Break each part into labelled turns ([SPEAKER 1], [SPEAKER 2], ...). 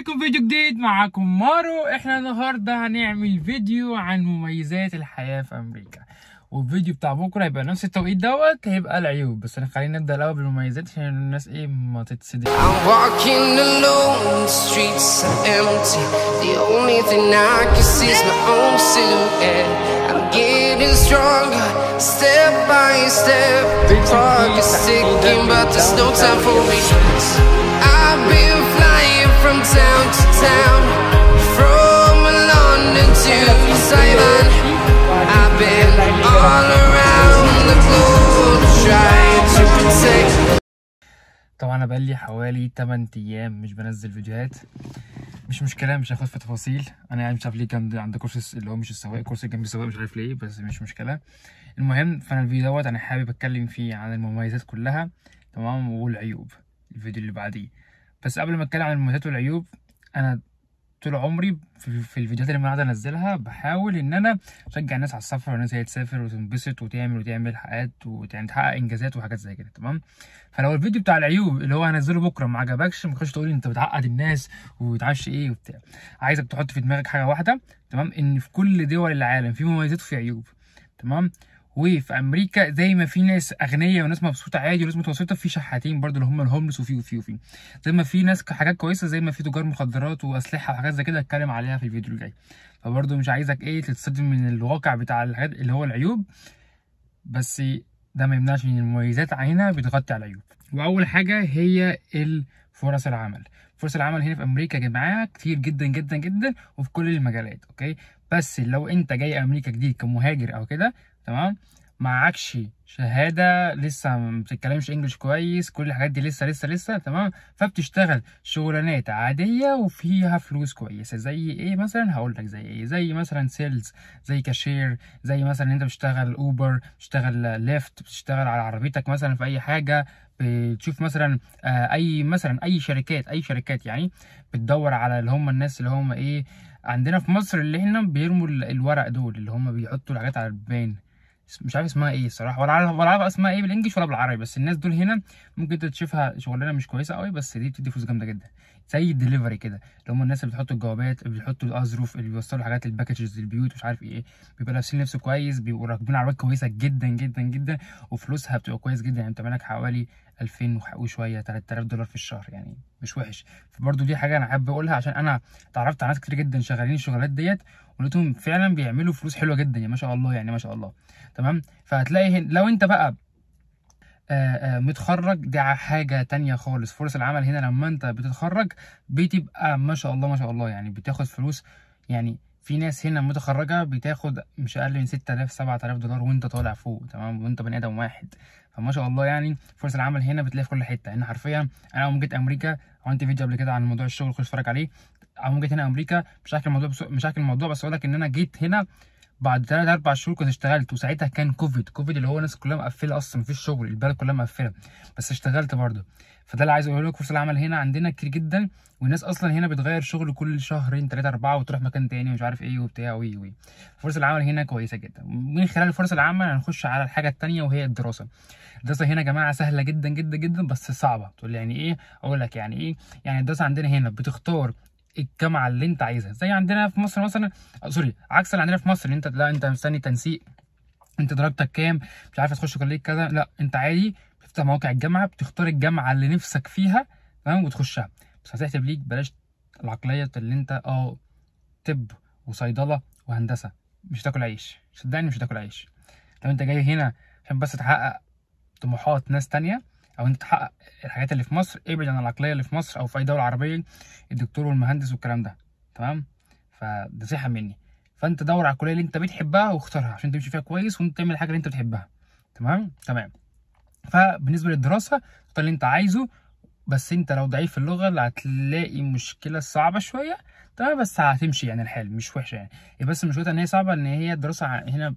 [SPEAKER 1] بيكم فيديو جديد معاكم مارو احنا النهارده هنعمل فيديو عن مميزات الحياة في امريكا والفيديو بتاع بكره هيبقى نفس التوقيت دوت هيبقى العيوب بس انا خلينا نبدا الاول بالمميزات عشان الناس ايه ما تتصدق
[SPEAKER 2] I'm walking alone, the streets are empty. The only thing I can see is my own silhouette. I'm getting stronger, step by step. The clock is ticking, but there's no time for me. I've been flying from town to town, from London to Taiwan. I've been all around the globe trying to protect.
[SPEAKER 1] طبعا انا بقالي حوالي 8 ايام مش بنزل فيديوهات مش مشكله مش هاخد في تفاصيل انا يعني مش عارف ليه كان عندي كورس اللي هو مش السواق كورس جنبي السواق مش عارف ليه بس مش مشكله المهم فانا الفيديو دوت انا حابب اتكلم فيه عن المميزات كلها تمام والعيوب الفيديو اللي بعديه بس قبل ما اتكلم عن المميزات والعيوب انا طول عمري في, في الفيديوهات اللي انا قاعد انزلها بحاول ان انا اشجع الناس على السفر والناس هي تسافر وتنبسط وتعمل وتعمل حاجات ويعني تحقق انجازات وحاجات زي كده تمام فلو الفيديو بتاع العيوب اللي هو هنزله بكره ما عجبكش ما تخش تقول لي انت بتعقد الناس ومتعرفش ايه وبتاع عايزك تحط في دماغك حاجه واحده تمام ان في كل دول العالم في مميزات وفي عيوب تمام وفي امريكا زي ما في ناس اغنياء وناس مبسوطه عادي وناس متوسطه في شحاتين برضو اللي هم الهوملس وفي وفي وفي زي ما في ناس حاجات كويسه زي ما في تجار مخدرات واسلحه وحاجات زي كده اتكلم عليها في الفيديو الجاي فبرضو مش عايزك ايه تتصدم من الواقع بتاع الحاجات اللي هو العيوب بس ده ما يمنعش ان المميزات هنا بتغطي على العيوب واول حاجه هي فرص العمل فرص العمل هنا في امريكا يا جماعه كتير جدا جدا جدا وفي كل المجالات اوكي بس لو انت جاي امريكا جديد كمهاجر او كده تمام معكش شهادة لسه ما بتتكلمش انجلش كويس كل الحاجات دي لسه لسه لسه تمام فبتشتغل شغلانات عادية وفيها فلوس كويسة زي ايه مثلا هقول لك زي ايه زي مثلا سيلز زي كاشير زي مثلا انت بتشتغل اوبر بتشتغل ليفت بتشتغل على عربيتك مثلا في اي حاجة بتشوف مثلا آه اي مثلا اي شركات اي شركات يعني بتدور على اللي هم الناس اللي هم ايه عندنا في مصر اللي هنا بيرموا الورق دول اللي هم بيحطوا الحاجات على البيبان مش عارف اسمها ايه الصراحه ولا عارف ولا عارف اسمها ايه بالانجلش ولا بالعربي بس الناس دول هنا ممكن انت تشوفها شغلانه مش كويسه قوي بس دي بتدي فلوس جامده جدا زي الدليفري كده اللي هم الناس اللي بتحطوا الجوابات اللي بيحطوا الاظرف اللي بيوصلوا حاجات الباكجز للبيوت مش عارف ايه بيبقى لابسين لبس كويس بيبقوا راكبين عربيات كويسه جدا جدا جدا وفلوسها بتبقى كويس جدا يعني بتعمل لك حوالي 2000 وشويه 3000 دولار في الشهر يعني مش وحش فبرضه دي حاجه انا حابب اقولها عشان انا اتعرفت على ناس كتير جدا شغالين الشغلات ديت ولقيتهم فعلا بيعملوا فلوس حلوه جدا يعني ما شاء الله يعني ما شاء الله تمام فهتلاقي لو انت بقى آآ آآ متخرج دي حاجة تانية خالص فرص العمل هنا لما انت بتتخرج بتبقى ما شاء الله ما شاء الله يعني بتاخد فلوس يعني في ناس هنا متخرجة بتاخد مش أقل من 6000 7000 دولار وأنت طالع فوق تمام وأنت بني آدم واحد فما شاء الله يعني فرص العمل هنا بتلاقي في كل حتة هنا حرفيا أنا أول ما جيت أمريكا عملت فيديو قبل كده عن موضوع الشغل خش اتفرج عليه أول ما جيت هنا أمريكا مش هحكي الموضوع بس مش هحكي الموضوع بس أقول لك إن أنا جيت هنا بعد ثلاث اربع شهور كنت اشتغلت وساعتها كان كوفيد كوفيد اللي هو الناس كلها مقفله اصلا مفيش شغل البلد كلها مقفله بس اشتغلت برضه فده اللي عايز اقوله لك فرص العمل هنا عندنا كتير جدا والناس اصلا هنا بتغير شغل كل شهرين ثلاثه اربعه وتروح مكان تاني ومش عارف ايه وبتاع وي وي فرص العمل هنا كويسه جدا من خلال فرص العمل هنخش على الحاجه الثانيه وهي الدراسه الدراسه هنا يا جماعه سهله جدا جدا جدا بس صعبه تقول لي يعني ايه اقول لك يعني ايه يعني الدراسه عندنا هنا بتختار الجامعه اللي انت عايزها زي عندنا في مصر مثلا سوري عكس اللي عندنا في مصر انت لا انت مستني تنسيق انت درجتك كام مش عارف تخش كليه كذا لا انت عادي بتفتح مواقع الجامعه بتختار الجامعه اللي نفسك فيها تمام وتخشها بس هتحسب ليك بلاش العقليه اللي انت اه طب وصيدله وهندسه مش هتاكل عيش صدقني مش هتاكل عيش لو انت جاي هنا عشان بس تحقق طموحات ناس تانية او انت تحقق الحاجات اللي في مصر ابعد عن العقليه اللي في مصر او في اي دوله عربيه الدكتور والمهندس والكلام ده تمام فده نصيحه مني فانت دور على الكليه اللي انت بتحبها واختارها عشان تمشي فيها كويس وانت تعمل الحاجه اللي انت بتحبها تمام تمام فبالنسبه للدراسه اختار اللي انت عايزه بس انت لو ضعيف في اللغه هتلاقي مشكله صعبه شويه تمام بس هتمشي يعني الحال مش وحشه يعني هي بس مشكلتها ان هي صعبه ان هي الدراسه هنا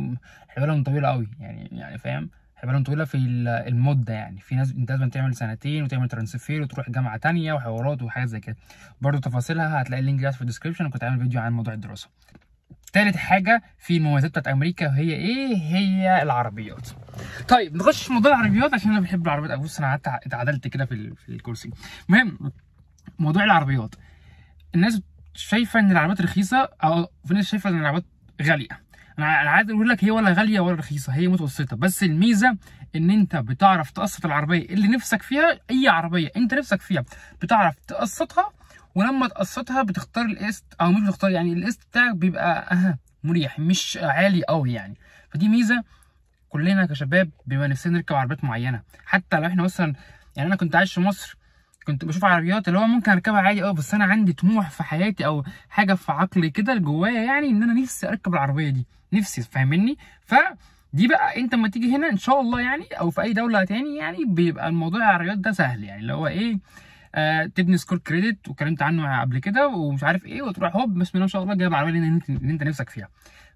[SPEAKER 1] حبالهم طويله قوي يعني يعني فاهم حبالهم طويله في المده يعني في ناس انت لازم تعمل سنتين وتعمل ترانسفير وتروح جامعه تانية وحوارات وحاجات زي كده برضو تفاصيلها هتلاقي اللينك في الديسكربشن كنت عامل فيديو عن موضوع الدراسه تالت حاجة في المميزات بتاعت أمريكا وهي إيه؟ هي العربيات. طيب نخش في موضوع العربيات عشان أنا بحب العربيات بص أنا قعدت اتعدلت كده في ال- في الكرسي. المهم موضوع العربيات الناس شايفه ان العربيات رخيصه او في ناس شايفه ان العربيات غاليه انا انا عايز اقول لك هي ولا غاليه ولا رخيصه هي متوسطه بس الميزه ان انت بتعرف تقسط العربيه اللي نفسك فيها اي عربيه انت نفسك فيها بتعرف تقسطها ولما تقسطها بتختار القسط او مش بتختار يعني القسط بتاعك بيبقى أه مريح مش عالي قوي يعني فدي ميزه كلنا كشباب بيبقى نفسنا نركب عربيات معينه حتى لو احنا مثلا يعني انا كنت عايش في مصر كنت بشوف عربيات اللي هو ممكن اركبها عادي اه بس انا عندي طموح في حياتي او حاجه في عقلي كده جوايا يعني ان انا نفسي اركب العربيه دي نفسي فاهمني فدي بقى انت لما تيجي هنا ان شاء الله يعني او في اي دوله تاني يعني بيبقى الموضوع العربيات ده سهل يعني اللي هو ايه آه تبني سكور كريدت واتكلمت عنه قبل كده ومش عارف ايه وتروح هوب بسم الله ما شاء الله جايب العربيه اللي انت, اللي انت نفسك فيها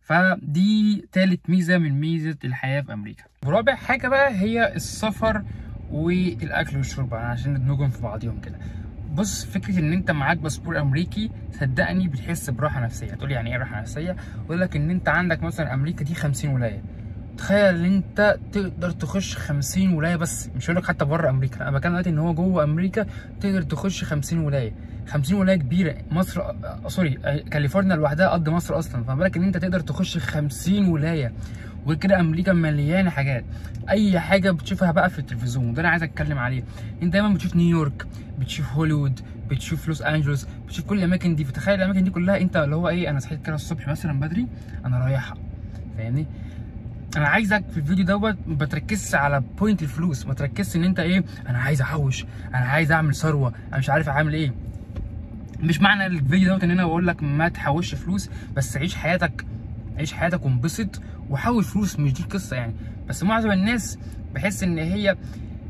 [SPEAKER 1] فدي تالت ميزه من ميزه الحياه في امريكا ورابع حاجه بقى هي السفر والاكل والشرب عشان ندمجهم في بعضهم كده بص فكره ان انت معاك باسبور امريكي صدقني بتحس براحه نفسيه تقول يعني ايه راحه نفسيه يقول لك ان انت عندك مثلا امريكا دي 50 ولايه تخيل ان انت تقدر تخش 50 ولايه بس مش هقول لك حتى بره امريكا انا بتكلم دلوقتي ان هو جوه امريكا تقدر تخش 50 ولايه 50 ولايه كبيره مصر آه سوري آه كاليفورنيا لوحدها قد مصر اصلا فما بالك ان انت تقدر تخش 50 ولايه وغير كده امريكا مليانه حاجات اي حاجه بتشوفها بقى في التلفزيون وده انا عايز اتكلم عليه انت دايما بتشوف نيويورك بتشوف هوليوود بتشوف لوس انجلوس بتشوف كل الاماكن دي فتخيل الاماكن دي كلها انت اللي هو ايه انا صحيت كده الصبح مثلا بدري انا رايحها فاهمني انا عايزك في الفيديو دوت ما تركزش على بوينت الفلوس ما تركزش ان انت ايه انا عايز احوش انا عايز اعمل ثروه انا مش عارف اعمل ايه مش معنى الفيديو دوت ان انا بقول لك ما تحوش فلوس بس عيش حياتك عيش حياتك وانبسط وحوش فلوس مش دي القصه يعني بس معظم الناس بحس ان هي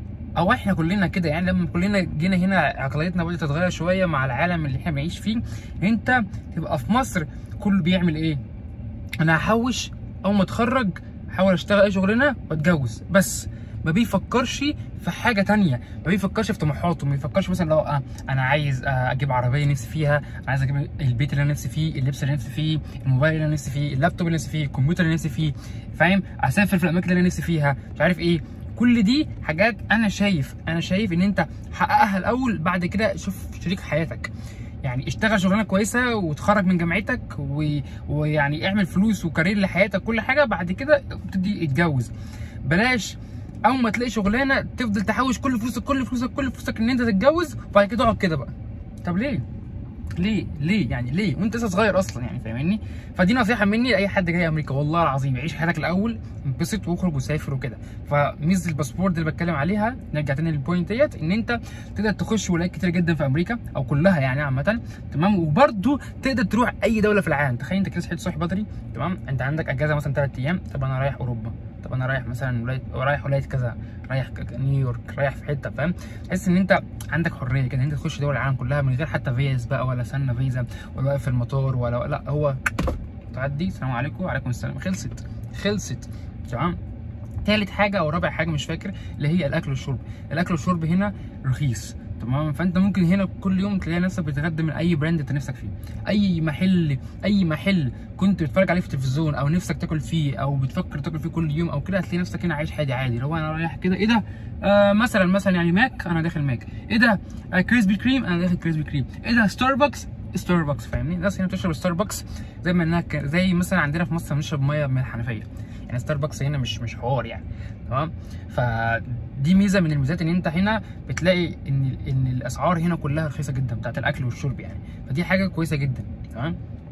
[SPEAKER 1] او احنا كلنا كده يعني لما كلنا جينا هنا عقليتنا بدات تتغير شويه مع العالم اللي احنا بنعيش فيه انت تبقى في مصر كله بيعمل ايه انا هحوش اول ما اتخرج احاول اشتغل اي شغلانه واتجوز بس ما بيفكرش في حاجه تانية ما بيفكرش في طموحاته ما بيفكرش مثلا لو آه انا عايز آه اجيب عربيه نفسي فيها انا عايز اجيب البيت اللي انا نفسي فيه اللبس اللي نفسي فيه الموبايل اللي انا نفسي فيه اللابتوب اللي نفسي فيه الكمبيوتر اللي نفسي فيه فاهم اسافر في الاماكن اللي انا نفسي فيها مش عارف ايه كل دي حاجات انا شايف انا شايف ان انت حققها الاول بعد كده شوف شريك حياتك يعني اشتغل شغلانه كويسه وتخرج من جامعتك و... ويعني اعمل فلوس وكارير لحياتك كل حاجه بعد كده ابتدي اتجوز بلاش اول ما تلاقي شغلانه تفضل تحوش كل فلوسك كل فلوسك كل فلوسك ان انت تتجوز وبعد كده تقعد كده بقى طب ليه ليه ليه يعني ليه وانت لسه صغير اصلا يعني فاهمني فدي نصيحه مني لاي حد جاي امريكا والله العظيم عيش حياتك الاول انبسط واخرج وسافر وكده فميزه الباسبور اللي بتكلم عليها نرجع تاني للبوينت ديت ان انت تقدر تخش ولايات كتير جدا في امريكا او كلها يعني عامه تمام وبرده تقدر تروح اي دوله في العالم تخيل انت كده صحيت الصبح بدري تمام انت عندك اجازه مثلا 3 ايام طب انا رايح اوروبا طب انا رايح مثلا ولايه رايح ولايه كذا رايح نيويورك رايح في حته فاهم تحس ان انت عندك حريه كده ان انت تخش دول العالم كلها من غير حتى فيز بقى ولا سنه فيزا ولا واقف في المطار ولا لا هو تعدي السلام عليكم وعليكم السلام خلصت خلصت تمام تالت حاجه او رابع حاجه مش فاكر اللي هي الاكل والشرب الاكل والشرب هنا رخيص تمام فانت ممكن هنا كل يوم تلاقي نفسك بتتغدى من اي براند انت نفسك فيه اي محل اي محل كنت بتتفرج عليه في التلفزيون او نفسك تاكل فيه او بتفكر تاكل فيه كل يوم او كده هتلاقي نفسك هنا عايش حياتي عادي لو انا رايح كده ايه ده آه مثلا مثلا يعني ماك انا داخل ماك ايه ده آه كريسبي كريم انا داخل كريسبي كريم ايه ده ستاربكس ستاربكس فاهمني الناس هنا بتشرب ستاربكس زي ما انها زي مثلا عندنا في مصر بنشرب ميه من الحنفيه يعني ستاربكس هنا مش مش حوار يعني تمام فدي ميزه من الميزات ان انت هنا بتلاقي ان ان الاسعار هنا كلها رخيصه جدا بتاعت الاكل والشرب يعني فدي حاجه كويسه جدا تمام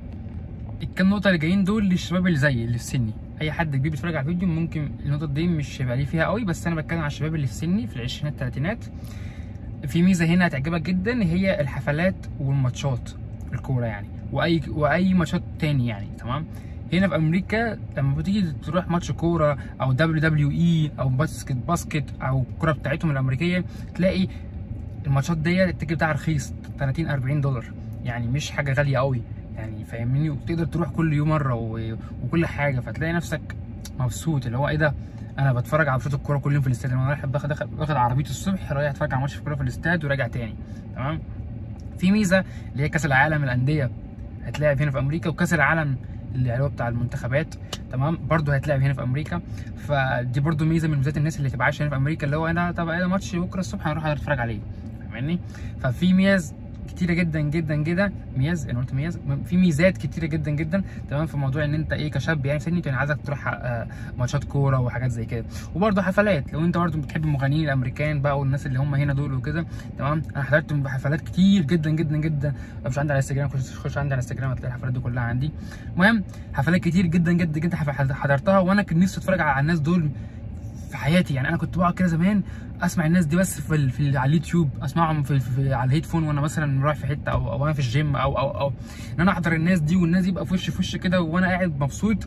[SPEAKER 1] الكام نقطه اللي جايين دول للشباب اللي زيي اللي في سني اي حد كبير بيتفرج على الفيديو ممكن النقطه دي مش هيبقى ليه فيها قوي بس انا بتكلم على الشباب اللي في سني في العشرينات الثلاثينات في ميزه هنا هتعجبك جدا هي الحفلات والماتشات الكوره يعني واي واي ماتشات تاني يعني تمام هنا في امريكا لما بتيجي تروح ماتش كوره او دبليو دبليو اي او باسكت باسكت او الكوره بتاعتهم الامريكيه تلاقي الماتشات ديت التيكت بتاعها رخيص 30 40 دولار يعني مش حاجه غاليه قوي يعني فاهمني وتقدر تروح كل يوم مره و... وكل حاجه فتلاقي نفسك مبسوط اللي هو ايه ده انا بتفرج على ماتشات الكوره كل يوم في الاستاد انا رايح باخد باخد عربيتي الصبح رايح اتفرج على ماتش الكوره في الاستاد وراجع تاني تمام في ميزه اللي هي كاس العالم الانديه هتلاعب هنا في امريكا وكاس العالم اللي هو بتاع المنتخبات تمام برضه هيتلعب هنا في امريكا فدي برضه ميزه من ميزات الناس اللي تبقى عايشه هنا في امريكا اللي هو انا طب ايه ماتش بكره الصبح هنروح اتفرج عليه فاهمني ففي ميز كتيره جدا جدا جدا مياز انا قلت مياز في ميزات كتيره جدا جدا تمام في موضوع ان انت ايه كشاب يعني سني يعني عايزك تروح آه، ماتشات كوره وحاجات زي كده وبرده حفلات لو انت برده بتحب المغنيين الامريكان بقى والناس اللي هم هنا دول وكده تمام انا حضرت حفلات كتير جدا جدا جدا مش عندي على انستجرام خش خش عندي على انستجرام هتلاقي الحفلات دي كلها عندي المهم حفلات كتير جدا جدا جدا حف- حضرتها وانا كان نفسي اتفرج على الناس دول في حياتي يعني انا كنت بقعد كده زمان اسمع الناس دي بس في, ال- في ال- على اليوتيوب اسمعهم في, في على الهيدفون وانا مثلا رايح في حته او او انا في الجيم او او او ان انا احضر الناس دي والناس دي يبقى في وش في وش كده وانا قاعد مبسوط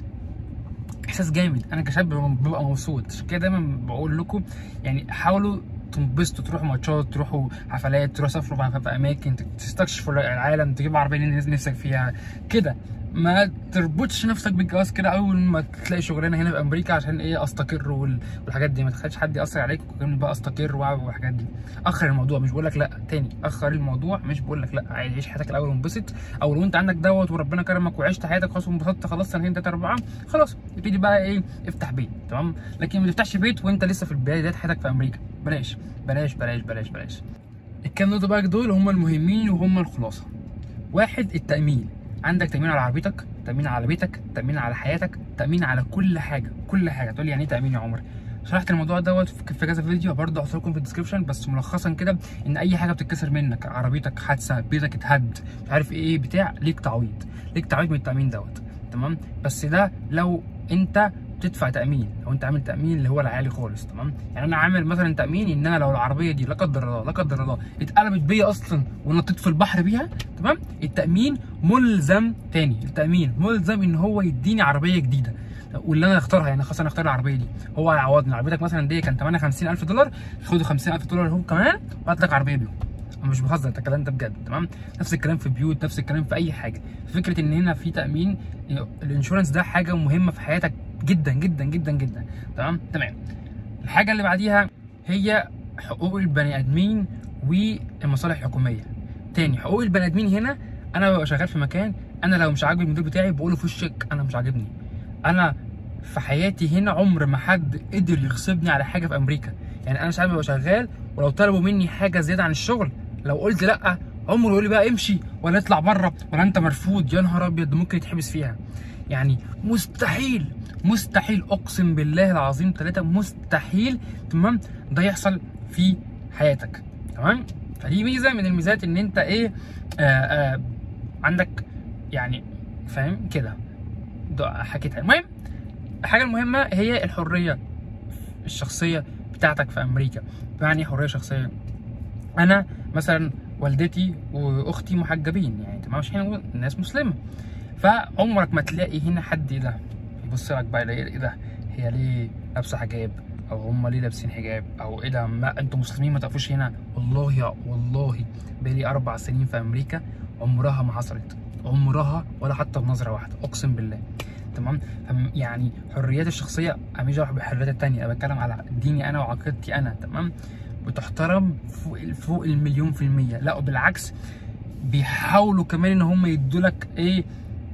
[SPEAKER 1] احساس جامد انا كشاب ببقى مبسوط عشان كده دايما بقول لكم يعني حاولوا تنبسطوا تروحوا ماتشات تروحوا حفلات تروحوا تسافروا في في اماكن تستكشفوا العالم تجيبوا عربيه اللي نفسك فيها كده ما تربطش نفسك بالجواز كده اول ما تلاقي شغلانه هنا في امريكا عشان ايه استقر وال- والحاجات دي ما تخليش حد ياثر عليك وكمان بقى استقر وأع- والحاجات دي اخر الموضوع مش بقول لك لا تاني اخر الموضوع مش بقول لك لا عادي عيش حياتك الاول وانبسط او لو انت عندك دوت وربنا كرمك وعشت حياتك خلاص وانبسطت خلاص سنتين تلاته اربعه خلاص ابتدي بقى ايه افتح بيت تمام لكن ما تفتحش بيت وانت لسه في بدايه حياتك في امريكا بلاش بلاش بلاش بلاش بلاش الكام نقطه بقى دول هم المهمين وهم الخلاصه واحد التأمين عندك تأمين على عربيتك تأمين على بيتك تأمين على حياتك تأمين على كل حاجة كل حاجة تقول لي يعني ايه تأمين يا عمر شرحت الموضوع دوت في في كذا فيديو برضه هحط لكم في الديسكربشن بس ملخصا كده ان اي حاجه بتتكسر منك عربيتك حادثه بيتك اتهد مش عارف ايه بتاع ليك تعويض ليك تعويض من التامين دوت تمام بس ده لو انت بتدفع تامين لو انت عامل تامين اللي هو العالي خالص تمام يعني انا عامل مثلا تامين ان انا لو العربيه دي لا قدر الله لا قدر الله اتقلبت بيا اصلا ونطيت في البحر بيها تمام التامين ملزم تاني التامين ملزم ان هو يديني عربيه جديده واللي انا اختارها يعني خلاص انا اختار العربيه دي هو هيعوضني عربيتك مثلا دي كان ثمنها 50000 دولار خدوا 50000 دولار هم كمان وهات لك عربيه بيهم انا مش بهزر ده الكلام ده بجد تمام نفس الكلام في بيوت نفس الكلام في اي حاجه فكره ان هنا في تامين الانشورنس ده حاجه مهمه في حياتك جدا جدا جدا جدا تمام تمام الحاجه اللي بعديها هي حقوق البني ادمين والمصالح الحكوميه تاني حقوق البني ادمين هنا انا ببقى شغال في مكان انا لو مش عاجبني المدير بتاعي بقوله في وشك انا مش عاجبني انا في حياتي هنا عمر ما حد قدر يغصبني على حاجه في امريكا يعني انا ساعات ببقى شغال ولو طلبوا مني حاجه زياده عن الشغل لو قلت لا عمره يقول لي بقى امشي ولا اطلع بره ولا انت مرفوض يا نهار ابيض ده ممكن يتحبس فيها يعني مستحيل مستحيل اقسم بالله العظيم ثلاثه مستحيل تمام ده يحصل في حياتك تمام فدي ميزه من الميزات ان انت ايه آه آه عندك يعني فاهم كده ده حكيتها المهم الحاجه المهمه هي الحريه الشخصيه بتاعتك في امريكا يعني حريه شخصيه انا مثلا والدتي واختي محجبين يعني تمام مش هنا الناس مسلمه فعمرك ما تلاقي هنا حد ايه ده يبص لك بقى ايه ده هي ليه لابسه حجاب او هم ليه لابسين حجاب او ايه ده ما انتوا مسلمين ما تقفوش هنا والله يا والله بقالي اربع سنين في امريكا عمرها ما حصلت عمرها ولا حتى بنظره واحده اقسم بالله تمام فم- يعني حرياتي الشخصيه انا مش دعوه بالحريات التانيه انا بتكلم على ديني انا وعقيدتي انا تمام بتحترم فوق فوق المليون في الميه لا وبالعكس بيحاولوا كمان ان هم يدوا لك ايه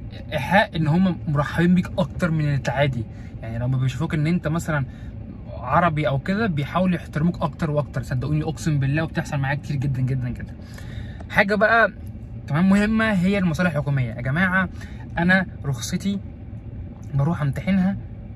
[SPEAKER 1] ايحاء ان هم مرحبين بيك اكتر من العادي يعني لما بيشوفوك ان انت مثلا عربي او كده بيحاولوا يحترموك اكتر واكتر صدقوني اقسم بالله وبتحصل معايا كتير جدا جدا جدا حاجه بقى تمام مهمه هي المصالح الحكوميه يا جماعه انا رخصتي بروح امتحنها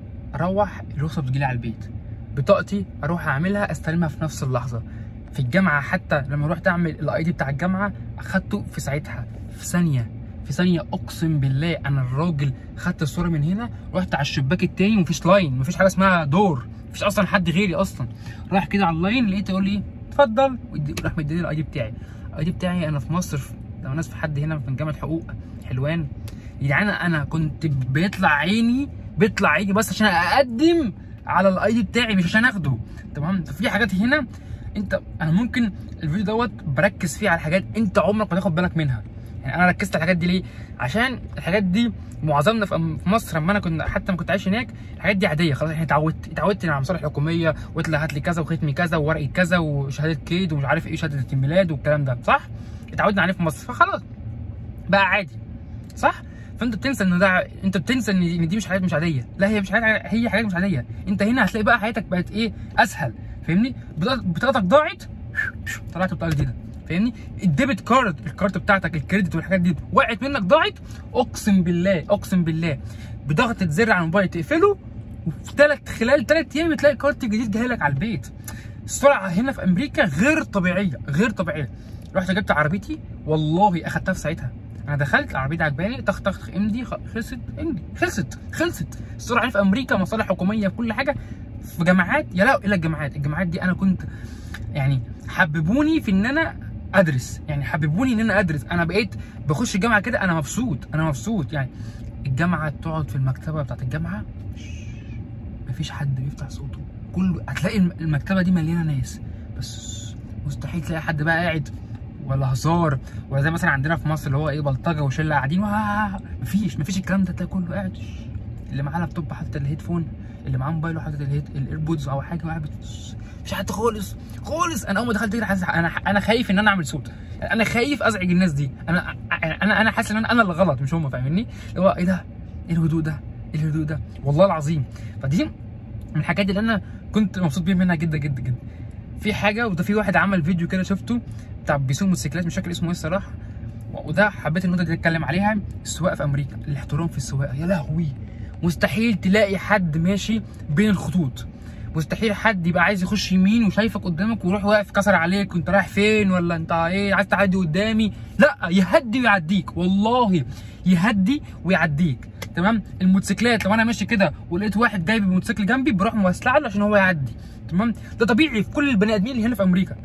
[SPEAKER 1] اروح الرخصه بتجيلي على البيت بطاقتي اروح اعملها استلمها في نفس اللحظه في الجامعه حتى لما رحت اعمل الاي دي بتاع الجامعه اخدته في ساعتها في ثانيه في ثانيه اقسم بالله انا الراجل خدت الصوره من هنا رحت على الشباك التاني ومفيش لاين مفيش حاجه اسمها دور مفيش اصلا حد غيري اصلا رايح كده على اللاين لقيته يقول لي اتفضل ويدي- راح مديني الاي دي بتاعي الاي دي بتاعي انا في مصر لو ناس في حد هنا من جامعه حقوق حلوان يا جدعان انا كنت بيطلع عيني بيطلع عيني بس عشان اقدم على الاي دي بتاعي مش عشان اخده تمام في حاجات هنا انت انا ممكن الفيديو دوت بركز فيه على حاجات انت عمرك ما تاخد بالك منها يعني انا ركزت على الحاجات دي ليه عشان الحاجات دي معظمنا في أم- في مصر لما انا كنت حتى لما كنت عايش هناك الحاجات دي عاديه خلاص احنا اتعودت اتعودت على المصالح الحكوميه واطلع هات لي كذا وختمي كذا وورقي كذا وشهاده كيد ومش عارف ايه شهاده الميلاد والكلام ده صح اتعودنا عليه في مصر فخلاص بقى عادي صح فانت بتنسى ان ده انت بتنسى ان دي, إن دي مش حاجات مش عاديه لا هي مش حاجات هي حاجات مش عاديه انت هنا هتلاقي بقى حياتك بقت ايه اسهل فاهمني بطاقة- بطاقتك ضاعت طلعت بطاقه جديده فاهمني الديبت كارد الكارت بتاعتك الكريدت والحاجات دي وقعت منك ضاعت اقسم بالله اقسم بالله بضغطه زر على الموبايل تقفله وفي ثلاث خلال ثلاث ايام بتلاقي كارت جديد جاي لك على البيت السرعه هنا في امريكا غير طبيعيه غير طبيعيه رحت جبت عربيتي والله اخدتها في ساعتها انا دخلت العربيه دي عجباني طخ طخ امضي خ- خلصت امضي خلصت خلصت السرعه هنا في امريكا مصالح حكوميه في كل حاجه في جامعات يا لا الا الجامعات الجامعات دي انا كنت يعني حببوني في ان انا ادرس يعني حببوني ان انا ادرس انا بقيت بخش الجامعه كده انا مبسوط انا مبسوط يعني الجامعه تقعد في المكتبه بتاعت الجامعه مفيش حد بيفتح صوته كله هتلاقي الم- المكتبه دي مليانه ناس بس مستحيل تلاقي حد بقى قاعد ولا هزار ولا زي مثلا عندنا في مصر اللي هو ايه بلطجه وشله قاعدين واه مفيش مفيش الكلام ده تلاقي كله قاعد اللي معاه لابتوب حاطط الهيدفون اللي معاه موبايله حاطط الهيد الايربودز او حاجه وقاعد بت- مفيش حد خالص خالص انا اول ما دخلت كده حاسس انا انا خايف ان انا اعمل صوت انا خايف ازعج الناس دي انا انا انا حاسس ان انا انا اللي غلط مش هم فاهميني اللي هو ايه ده ايه الهدوء ده ايه الهدوء ده والله العظيم فدي من الحاجات اللي انا كنت مبسوط بيها منها جدا جدا جدا في حاجه وده في واحد عمل فيديو كده شفته بتاع بيسوق موتوسيكلات مش فاكر اسمه ايه الصراحه وده حبيت النقطه دي اتكلم عليها السواقه في امريكا الاحترام في السواقه يا لهوي مستحيل تلاقي حد ماشي بين الخطوط مستحيل حد يبقى عايز يخش يمين وشايفك قدامك ويروح واقف كسر عليك وانت رايح فين ولا انت ايه عايز تعدي قدامي لا يهدي ويعديك والله يهدي ويعديك تمام الموتوسيكلات لو انا ماشي كده ولقيت واحد جايب الموتوسيكل جنبي بروح موسلع له عشان هو يعدي تمام ده طبيعي في كل البني ادمين اللي هنا في امريكا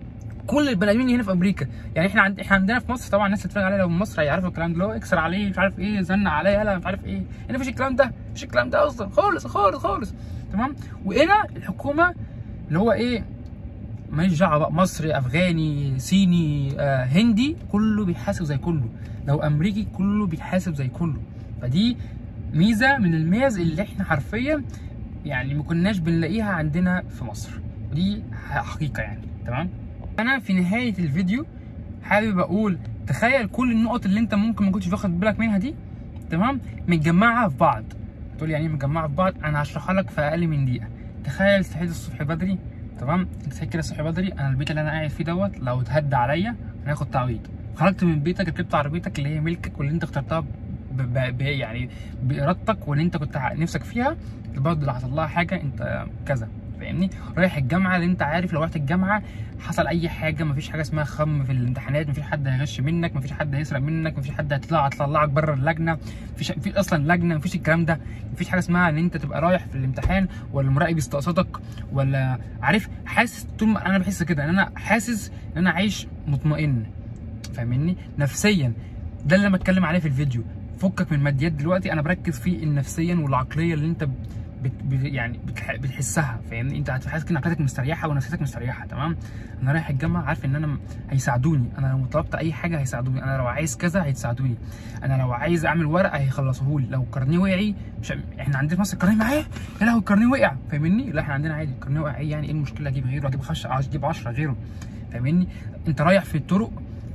[SPEAKER 1] كل البني ادمين اللي هنا في امريكا يعني احنا عند... احنا عندنا في مصر طبعا الناس اللي بتتفرج علينا لو من مصر هيعرفوا الكلام ده اللي هو اكسر عليه مش عارف ايه زن عليه يلا مش عارف ايه هنا مفيش الكلام ده مفيش الكلام ده اصلا خالص خالص خالص تمام وهنا الحكومه اللي هو ايه ماليش دعوه بقى مصري افغاني صيني آه هندي كله بيتحاسب زي كله لو امريكي كله بيتحاسب زي كله فدي ميزه من الميز اللي احنا حرفيا يعني ما كناش بنلاقيها عندنا في مصر ودي حقيقه يعني تمام انا في نهايه الفيديو حابب اقول تخيل كل النقط اللي انت ممكن ما كنتش واخد بالك منها دي تمام متجمعه في بعض تقول يعني ايه متجمعه في بعض انا هشرحها لك في اقل من دقيقه تخيل صحيت الصبح بدري تمام انت صحيت كده الصبح بدري انا البيت اللي انا قاعد فيه دوت لو اتهدى عليا انا هاخد تعويض خرجت من بيتك ركبت عربيتك اللي هي ملكك واللي انت اخترتها ب... ب... ب... يعني بارادتك واللي انت كنت نفسك فيها برضه اللي حصل لها حاجه انت كذا فاهمني رايح الجامعه اللي انت عارف لو رحت الجامعه حصل اي حاجه مفيش حاجه اسمها خم في الامتحانات مفيش حد هيغش منك مفيش حد هيسرق منك مفيش حد هيطلع هتطلعك بره اللجنه مفيش مفيش اصلا لجنه مفيش الكلام ده مفيش حاجه اسمها ان انت تبقى رايح في الامتحان ولا المراقب يستقصدك ولا عارف حاسس طول ما انا بحس كده ان انا حاسس ان انا عايش مطمئن فاهمني نفسيا ده اللي انا بتكلم عليه في الفيديو فكك من الماديات دلوقتي انا بركز في النفسيا والعقليه اللي انت بت بت يعني بتح بتحسها فاهمني انت هتحس ان عقليتك مستريحه ونفسيتك مستريحه تمام انا رايح الجامعه عارف ان انا هيساعدوني انا لو طلبت اي حاجه هيساعدوني انا لو عايز كذا هيساعدوني انا لو عايز اعمل ورقه هيخلصوه لي لو الكارنيه وقعي مش احنا عندنا في مصر الكارنيه معايا يا لهوي الكارنيه وقع فاهمني لا احنا عندنا عادي الكارنيه وقع ايه يعني ايه المشكله اجيب غيره اجيب خش اجيب 10 غيره فاهمني انت رايح في الطرق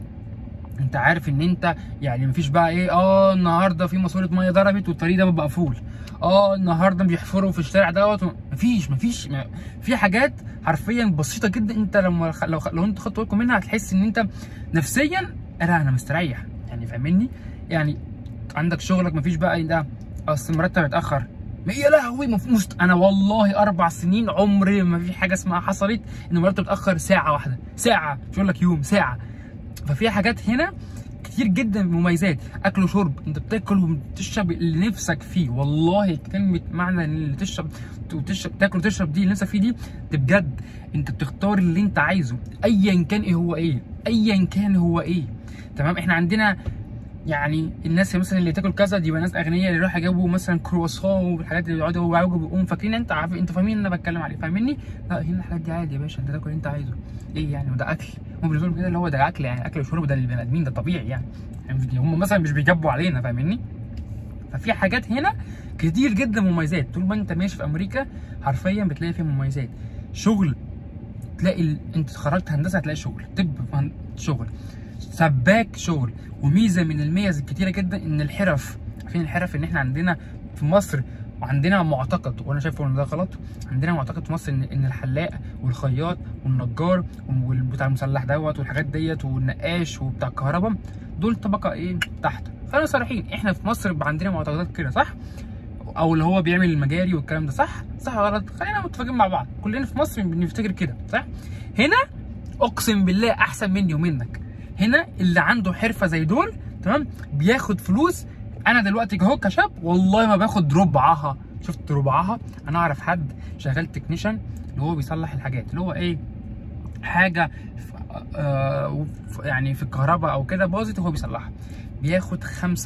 [SPEAKER 1] انت عارف ان انت يعني مفيش بقى ايه اه النهارده في ماسوره ميه ضربت والطريق ده مقفول اه النهارده بيحفروا في الشارع دوت مفيش مفيش ما في حاجات حرفيا بسيطه جدا انت لما لو لو انت خدت بالكم منها هتحس ان انت نفسيا لا انا مستريح يعني فاهمني يعني عندك شغلك مفيش بقى ايه ده اصل المرتب اتاخر يا لهوي مست... انا والله اربع سنين عمري ما في حاجه اسمها حصلت ان المرتب اتاخر ساعه واحده ساعه مش هقول لك يوم ساعه ففي حاجات هنا كتير جدا مميزات اكل وشرب انت بتاكل وتشرب اللي نفسك فيه والله كلمه معنى ان اللي تشرب وتشرب تاكل وتشرب دي اللي نفسك فيه دي ده بجد انت بتختار اللي انت عايزه ايا كان ايه هو ايه ايا كان هو ايه تمام احنا عندنا يعني الناس مثلا اللي تاكل كذا دي يبقى ناس اغنياء اللي يروحوا يجيبوا مثلا كرواسون والحاجات اللي يقعدوا يوعوا بيقوم فاكرين انت عارف انت فاهمين اللي انا بتكلم عليه فاهمني؟ لا هنا الحاجات دي عادي يا باشا انت تاكل اللي انت عايزه ايه يعني وده اكل هم بالنسبه لهم كده اللي هو ده اكل يعني اكل وشرب ده للبني ادمين ده طبيعي يعني. يعني هم مثلا مش بيجبوا علينا فاهمني؟ ففي حاجات هنا كتير جدا مميزات طول ما انت ماشي في امريكا حرفيا بتلاقي فيها مميزات شغل تلاقي ال... انت خرجت هندسه هتلاقي شغل طب شغل سباك شغل وميزه من الميز الكتيره جدا ان الحرف عارفين الحرف ان احنا عندنا في مصر وعندنا معتقد وانا شايف ان ده غلط عندنا معتقد في مصر ان ان الحلاق والخياط والنجار والبتاع المسلح دوت والحاجات ديت والنقاش وبتاع الكهرباء دول طبقه ايه تحت خلينا صريحين احنا في مصر بيبقى عندنا معتقدات كده صح او اللي هو بيعمل المجاري والكلام ده صح صح ولا غلط خلينا متفقين مع بعض كلنا في مصر بنفتكر كده صح هنا اقسم بالله احسن مني ومنك هنا اللي عنده حرفه زي دول تمام بياخد فلوس انا دلوقتي اهو كشاب والله ما باخد ربعها شفت ربعها انا اعرف حد شغال تكنيشن اللي هو بيصلح الحاجات اللي هو ايه حاجه ف- آه ف- يعني في الكهرباء او كده باظت وهو بيصلحها بياخد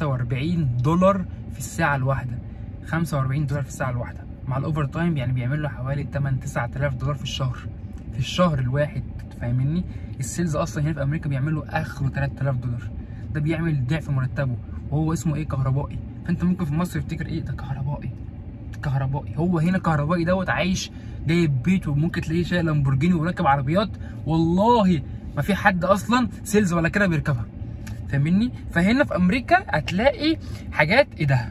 [SPEAKER 1] 45 دولار في الساعه الواحده 45 دولار في الساعه الواحده مع الاوفر تايم يعني بيعمل له حوالي 8 9000 دولار في الشهر في الشهر الواحد فاهمني السيلز اصلا هنا في امريكا بيعمل له اخره 3000 دولار ده بيعمل ضعف مرتبه وهو اسمه ايه كهربائي فانت ممكن في مصر تفتكر ايه ده كهربائي كهربائي هو هنا كهربائي دوت عايش جايب بيت وممكن تلاقيه شايل لامبورجيني وراكب عربيات والله ما في حد اصلا سيلز ولا كده بيركبها فاهمني فهنا في امريكا هتلاقي حاجات ايه ده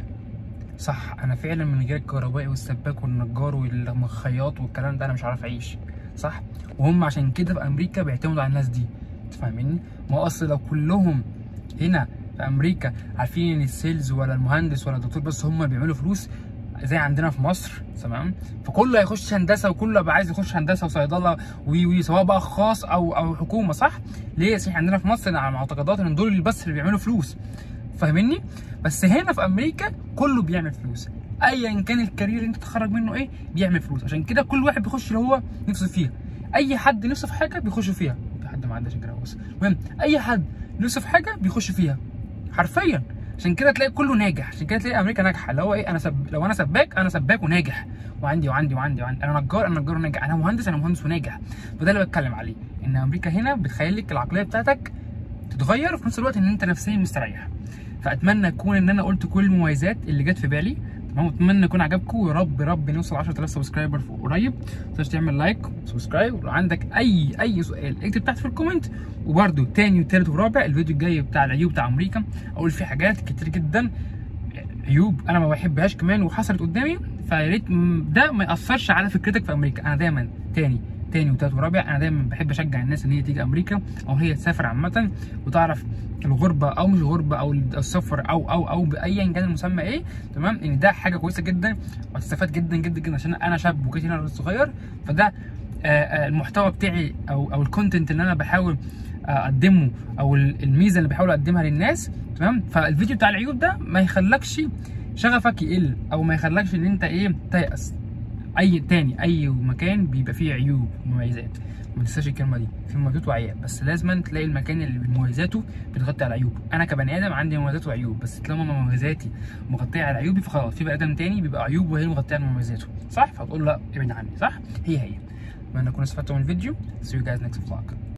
[SPEAKER 1] صح انا فعلا من غير الكهربائي والسباك والنجار والخياط والكلام ده انا مش عارف اعيش صح وهم عشان كده في امريكا بيعتمدوا على الناس دي فاهمني ما هو اصل لو كلهم هنا في امريكا عارفين ان السيلز ولا المهندس ولا الدكتور بس هم اللي بيعملوا فلوس زي عندنا في مصر تمام فكله هيخش هندسه وكله بقى عايز يخش هندسه وصيدله وي وي سواء بقى خاص او او حكومه صح ليه صحيح عندنا في مصر على معتقدات ان دول اللي بس اللي بيعملوا فلوس فاهمني بس هنا في امريكا كله بيعمل فلوس ايا كان الكارير اللي انت تتخرج منه ايه بيعمل فلوس عشان كده كل واحد بيخش اللي هو نفسه فيها اي حد نفسه في حاجه بيخش فيها في حد ما عندهاش الجراوه بس المهم اي حد نفسه في حاجه بيخش فيها حرفيا عشان كده تلاقي كله ناجح عشان كده تلاقي امريكا ناجحه اللي هو ايه انا سب... لو انا سباك انا سباك وناجح وعندي وعندي وعندي وعندي انا نجار انا نجار وناجح انا مهندس انا مهندس وناجح وده اللي بتكلم عليه ان امريكا هنا بتخلي لك العقليه بتاعتك تتغير وفي نفس الوقت ان انت نفسيا مستريح فاتمنى اكون ان انا قلت كل المميزات اللي جت في بالي تمام اتمنى يكون عجبكم ويا رب يا رب نوصل 10000 سبسكرايبر في قريب ما تنساش تعمل لايك وسبسكرايب ولو عندك اي اي سؤال اكتب تحت في الكومنت وبرده تاني وتالت ورابع الفيديو الجاي بتاع العيوب بتاع امريكا اقول فيه حاجات كتير جدا عيوب انا ما بحبهاش كمان وحصلت قدامي فيا ريت م- ده ما ياثرش على فكرتك في امريكا انا دايما تاني تاني وتالت ورابع انا دايما بحب اشجع الناس ان هي تيجي امريكا او هي تسافر عامه وتعرف الغربه او مش الغربه او السفر او او او بايا كان المسمى ايه تمام ان ده حاجه كويسه جدا وهتستفاد جدا جدا جدا عشان انا شاب وجيت هنا صغير فده آه، آه، المحتوى بتاعي او او الكونتنت اللي انا بحاول آه، اقدمه او ال- الميزه اللي بحاول اقدمها للناس تمام فالفيديو بتاع العيوب ده ما يخلكش شغفك يقل او ما يخلكش ان انت ايه تيأس اي تاني اي مكان بيبقى فيه عيوب ومميزات ما تنساش الكلمه دي في مميزات وعيوب بس لازم تلاقي المكان اللي مميزاته بتغطي على عيوبه انا كبني ادم عندي مميزات وعيوب بس طالما مميزاتي مغطيه على عيوبي فخلاص في بني ادم تاني بيبقى عيوبه هي مغطيه على مميزاته صح فتقول لا ابعد عني صح هي هي اتمنى اكون استفدتوا من الفيديو see you guys next vlog